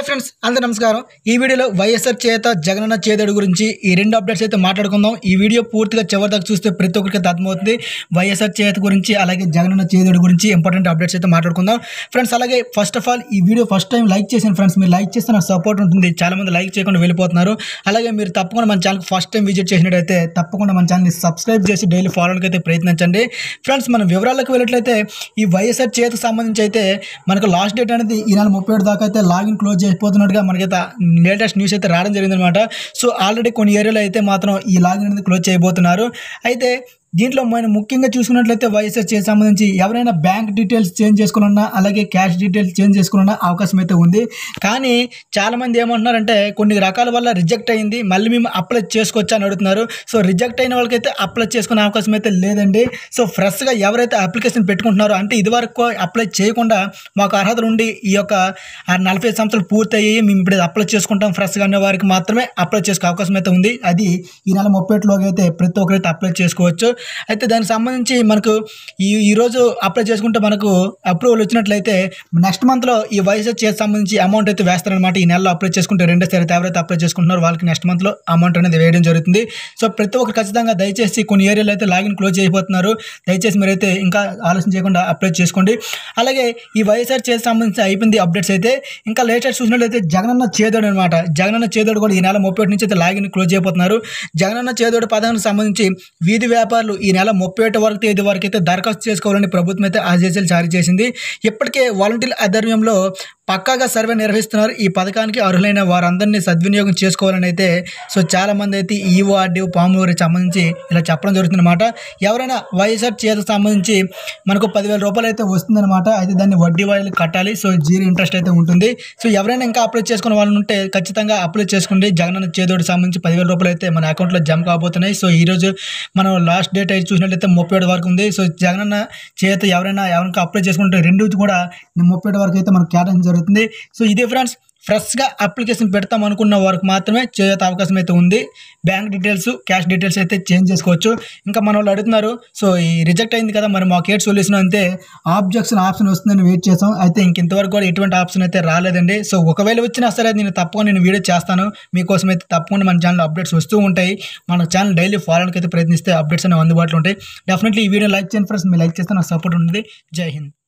hi friends అందరూ నమస్కారం ఈ వీడియోలో వైఎస్ఆర్ చేత జగనన్న చేదడు గురించి ఈ రెండు అప్డేట్స్ అయితే మాట్లాడుకుందాం ఈ వీడియో పూర్తిగా చివరి దాకా చూస్తే ప్రతి ఒక్కరికి అయితే అర్థమవుతుంది వైఎస్ఆర్ చేత గురించి అలాగే జగనన్న చేదడు గురించి ఇంపార్టెంట్ అప్డేట్స్ అయితే మాట్లాడుకుందాం ఫ్రెండ్స్ అలాగే ఫస్ట్ ఆఫ్ ఆల్ ఈ వీడియో ఫస్ట్ టైం లైక్ చేసిన ఫ్రెండ్స్ మీరు లైక్ చేస్తే నాకు సపోర్ట్ ఉంటుంది చాలా మంది లైక్ చేయకుండా వెళ్ళిపోతున్నారు అలాగే మీరు తప్పకుండా మన ఛానల్ ఫస్ట్ టైం విజిట్ చేసినట్టయితే తప్పకుండా మన ఛానల్ని సబ్స్క్రైబ్ చేసి డైలీ ఫాలోకి అయితే ప్రయత్నించండి ఫ్రెండ్స్ మనం వివరాలకు వెళ్ళినట్లయితే ఈ వైఎస్ఆర్ చేతికి సంబంధించి అయితే మనకు లాస్ట్ డేట్ అనేది ఈ నెల ముప్పై ఏడు దాకా అయితే లాగిన్ క్లోజ్ చేసిపోతున్నట్టుగా మనకైతే లేటెస్ట్ న్యూస్ అయితే రావడం జరిగిందనమాట సో ఆల్రెడీ కొన్ని ఏరియాలో అయితే మాత్రం ఈ లాగిన్ అనేది క్లోజ్ చేయబోతున్నారు అయితే దీంట్లో మనం ముఖ్యంగా చూసుకున్నట్లయితే వైఎస్ఆర్ చేతి సంబంధించి ఎవరైనా బ్యాంక్ డీటెయిల్స్ చేంజ్ చేసుకున్నా అలాగే క్యాష్ డీటెయిల్స్ చేంజ్ చేసుకున్నా అవకాశం అయితే ఉంది కానీ చాలామంది ఏమంటున్నారంటే కొన్ని రకాల వల్ల రిజెక్ట్ అయింది మళ్ళీ మేము అప్లై చేసుకోవచ్చా అని అడుగుతున్నారు సో రిజెక్ట్ అయిన వాళ్ళకైతే అప్లై చేసుకునే అవకాశం అయితే లేదండి సో ఫ్రెష్గా ఎవరైతే అప్లికేషన్ పెట్టుకుంటున్నారో అంటే ఇదివరకు అప్లై చేయకుండా మాకు అర్హతలు ఉండి ఈ యొక్క ఆ నలభై ఐదు సంవత్సరాలు పూర్తయ్యి మేము ఇప్పుడు అప్లై చేసుకుంటాం ఫ్రెష్గా అనే వారికి మాత్రమే అప్లై చేసుకో అవకాశం అయితే ఉంది అది ఈ నెల ముప్పై ఒకటిలోగా అయితే ప్రతి ఒక్కరైతే అప్లై చేసుకోవచ్చు అయితే దానికి సంబంధించి మనకు ఈ ఈరోజు అప్లై చేసుకుంటే మనకు అప్రూవల్ వచ్చినట్లయితే నెక్స్ట్ మంత్లో ఈ వైఎస్ఆర్ చేతి సంబంధించి అమౌంట్ అయితే వేస్తారనమాట ఈ నెలలో అప్లై చేసుకుంటే రెండోసారి అయితే ఎవరైతే అప్లై చేసుకుంటున్నారో వాళ్ళకి నెక్స్ట్ మంత్లో అమౌంట్ అనేది వేయడం జరుగుతుంది సో ప్రతి ఒక్కరు ఖచ్చితంగా దయచేసి కొన్ని ఏరియాలో అయితే లాగిన్ క్లోజ్ అయిపోతున్నారు దయచేసి మీరైతే ఇంకా ఆలోచన చేయకుండా అప్లై చేసుకోండి అలాగే ఈ వైఎస్ఆర్ చేతి సంబంధించి అయిపోయింది అప్డేట్స్ అయితే ఇంకా లేటెస్ట్ చూసినట్లయితే జగనన్న చేదోడు అనమాట జగనన్న చేదోడు కూడా ఈ నెల ముప్పై ఒకటి నుంచి అయితే లాగిన్ క్లోజ్ అయిపోతున్నారు జగనన్న చేదోడు పథకానికి సంబంధించి వీధి వ్యాపారులు ఈ నెల ముప్పై ఒకటి వరకు తేదీ వరకు అయితే దరఖాస్తు చేసుకోవాలని ప్రభుత్వం అయితే ఆదేశాలు జారీ చేసింది ఇప్పటికే వాలంటీర్ ఆధ్వర్యంలో పక్కాగా సర్వే నిర్వహిస్తున్నారు ఈ పథకానికి అర్హులైన వారందరినీ సద్వినియోగం చేసుకోవాలని అయితే సో చాలా మంది అయితే ఈఓ ఆర్డీఓ పాములూరికి సంబంధించి ఇలా చెప్పడం జరుగుతుందన్నమాట ఎవరైనా వైఎస్ఆర్ చేతకు సంబంధించి మనకు పదివేల రూపాయలు అయితే వస్తుందన్నమాట అయితే దాన్ని వడ్డీ వాళ్ళు కట్టాలి సో జీరో ఇంట్రెస్ట్ అయితే ఉంటుంది సో ఎవరైనా ఇంకా అప్లై చేసుకున్న వాళ్ళు ఉంటే ఖచ్చితంగా అప్లై చేసుకోండి జగనన్న చేదోడికి సంబంధించి పదివేల రూపాయలు అయితే మన అకౌంట్లో జమ కాబోతున్నాయి సో ఈ రోజు మనం లాస్ట్ డేట్ అయితే చూసినట్లయితే ముప్పై ఏడు వరకు ఉంది సో జగనన్న చేత ఎవరైనా ఎవరైనా అప్లై చేసుకుంటే రెండు కూడా ముప్పై ఏడు వరకు అయితే మనకు కేటాయించడం జరుగుతుంది సో ఇదే ఫ్రెండ్స్ ఫ్రెష్గా అప్లికేషన్ పెడతాం అనుకున్న వారికి మాత్రమే చేయత అవకాశం అయితే ఉంది బ్యాంక్ డీటెయిల్స్ క్యాష్ డీటెయిల్స్ అయితే చేంజ్ చేసుకోవచ్చు ఇంకా మన వాళ్ళు అడుగుతున్నారు సో ఈ రిజెక్ట్ అయింది కదా మరి మాకు ఏట్ సొల్యూషన్ అంతే ఆబ్జెక్షన్ ఆప్షన్ వస్తుందని వెయిట్ చేసాం అయితే ఇంక ఇంతవరకు కూడా ఎటువంటి ఆప్షన్ అయితే రాలేదండి సో ఒకవేళ వచ్చినా సరే నేను తప్పకుండా నేను వీడియో చేస్తాను మీకోసం అయితే తప్పకుండా మన ఛానల్ అప్డేట్స్ వస్తూ ఉంటాయి మన ఛానల్ డైలీ ఫాలోకి అయితే ప్రయత్నిస్తే అప్డేట్స్ అనేవి అందుబాటులో ఉంటాయి డెఫినెట్లీ ఈ వీడియో లైక్ చేయండి ఫ్రెండ్స్ మీరు లైక్ చేస్తే నాకు సపోర్ట్ ఉంటుంది జై హింద్